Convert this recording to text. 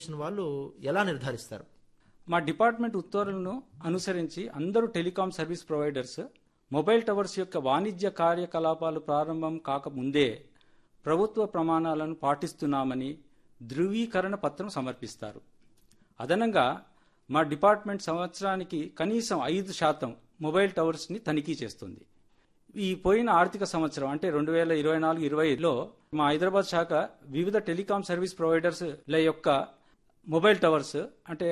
వాళ్ళు ఎలా నిర్ధారిస్తారు మా డిపార్ట్మెంట్ ఉత్తర్వులను అనుసరించి అందరూ telecom service providers mobile towers యొక్క వాణిజ్య కార్యకలాపాలు ప్రారంభం కాకముందే ప్రభుత్వ ప్రమాణాలను పాటిస్తున్నామని ధృవీకరణ పత్రం సమర్పిస్తారు అదనంగా మా డిపార్ట్మెంట్ సంవత్సరానికి కనీసం ఐదు శాతం మొబైల్ టవర్స్ని తనిఖీ చేస్తుంది ఈ పోయిన ఆర్థిక సంవత్సరం అంటే రెండు వేల ఇరవై నాలుగు ఇరవైలో మా హైదరాబాద్ శాఖ వివిధ టెలికాం సర్వీస్ ప్రొవైడర్స్ ల యొక్క మొబైల్ టవర్స్ అంటే